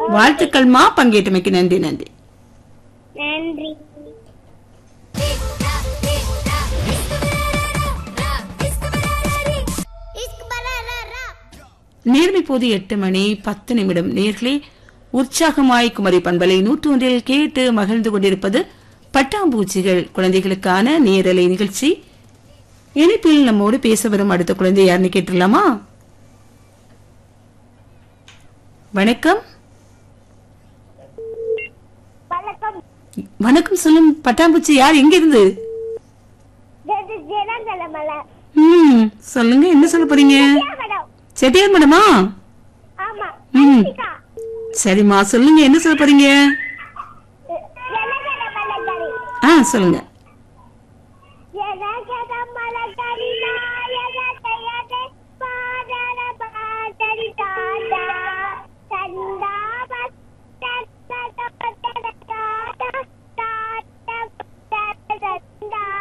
வாழ்த்துக்கள்மா பங்கேற்றமைக்கு நன்றி நன்றி நன்றி நேர்மை போது எட்டு மணி பத்து நிமிடம் நேர்களே உற்சாகமாய் குமரி பண்பலை நூற்று ஒன்றில் கேட்டு மகிழ்ந்து கொண்டிருப்பது பட்டாம்பூச்சிகள் குழந்தைகளுக்கான நேரலை நிகழ்ச்சி இணைப்பில் நம்மோடு பேச வரும் அடுத்த குழந்தை யாருன்னு கேட்டுடலாமா வணக்கம் வணக்கம் வணக்கம் சொல்லும் பட்டாம்பூச்சி யார் எங்க இருந்து இது ஜனங்கலமல ம் சொல்லுங்க என்ன சொல்ல போறீங்க மேடம் செட்டியார் மேடமா ஆமா ம். அன்சிகா. சரிம்மா சொல்லுங்க என்ன சொல்ல போறீங்க ஜனகணமனகரி. ஆ சொல்லுங்க ஜனகணமனகரி நாயகதையதே பாதர பாதரி தாதா. தந்தா பத்தத்தத பத்தத தாதா. தாதா பத்தத தந்தா.